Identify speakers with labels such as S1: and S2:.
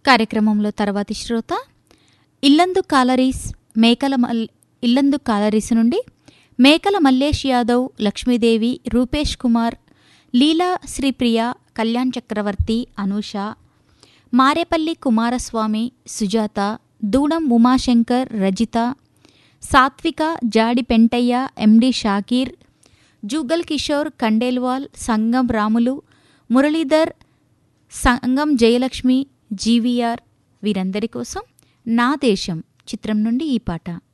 S1: కార్యక్రమంలో తర్వాతి శ్రోత ఇల్లందు కాలరీస్ మేకల మల్ ఇల్లందు కాలరీస్ నుండి మేకల మల్లేష్ యాదవ్ లక్ష్మీదేవి రూపేష్ కుమార్ లీలా శ్రీప్రియ కళ్యాణ్ చక్రవర్తి అనూష మారేపల్లి కుమారస్వామి సుజాత దూడం ఉమాశంకర్ రజిత సాత్విక జాడి పెంటయ్య ఎండి షాకీర్ జూగల్ కిషోర్ కండేల్వాల్ సంగం రాములు మురళీధర్ సంగం జయలక్ష్మి జీవీఆర్ వీరందరి కోసం నా దేశం చిత్రం నుండి ఈ పాట